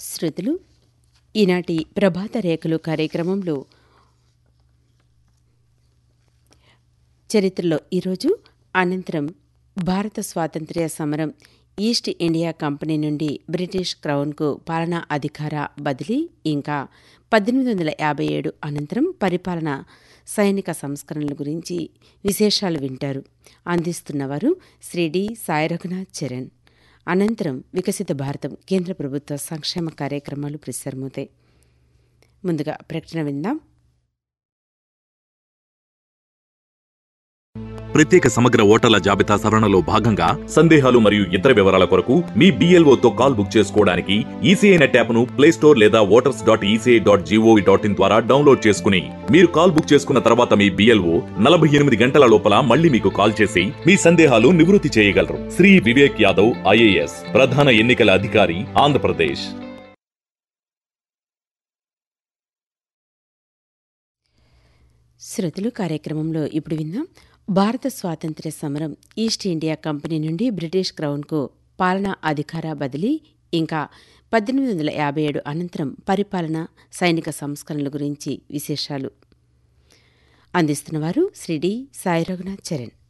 శ్రుతులు ఈనాటి ప్రభాత రేఖలు కార్యక్రమంలో చరిత్రలో ఈరోజు అనంతరం భారత స్వాతంత్ర్య సమరం ఈస్ట్ ఇండియా కంపెనీ నుండి బ్రిటిష్ క్రౌన్కు పాలనా అధికార బదిలీ ఇంకా పద్దెనిమిది వందల యాభై ఏడు అనంతరం పరిపాలన సైనిక సంస్కరణల గురించి విశేషాలు వింటారు అందిస్తున్నవారు శ్రీ డి సాయి రఘునాథ్ చరణ్ అనంతరం వికసిత భారతం కేంద్ర ప్రభుత్వ సంక్షేమ కార్యక్రమాలు ప్రసారమవుతాయి ముందుగా ప్రకటన విందాం ప్రత్యేక సమగ్ర ఓటర్ల జాబితా సవరణలో భాగంగా సందేహాలు మరియు ఇతర వివరాల కొరకు మీ BLO తో కాల్ బుక్ చేసుకోవడానికి ఈసీఐ నెట్ యాప్ను ప్లే స్టోర్ లేదా voters dot ECI dot G O V dot in ద్వారా డౌన్లోడ్ చేసుకుని మీరు కాల్ బుక్ చేసుకున్న తర్వాత మీ బిఎల్ఓ నలభై ఎనిమిది గంటల లోపల మళ్ళీ మీకు కాల్ చేసి మీ సందేహాలు నివృత్తి చేయగలరు శ్రీ వివేక్ యాదవ్ ఐఏఎస్ ప్రధాన ఎన్నికల అధికారి ఆంధ్రప్రదేశ్ శ్రోతలు కార్యక్రమంలో ఇప్పుడు విందాం భారత స్వాతంత్ర్య సమరం ఈస్ట్ ఇండియా కంపెనీ నుండి బ్రిటిష్ క్రౌన్కు పాలనా అధికార బదిలీ ఇంకా పద్దెనిమిది వందల యాభై ఏడు అనంతరం పరిపాలన సైనిక సంస్కరణల గురించి విశేషాలు అందిస్తున్నవారు శ్రీ డి సాయి రఘునాథ్ చరణ్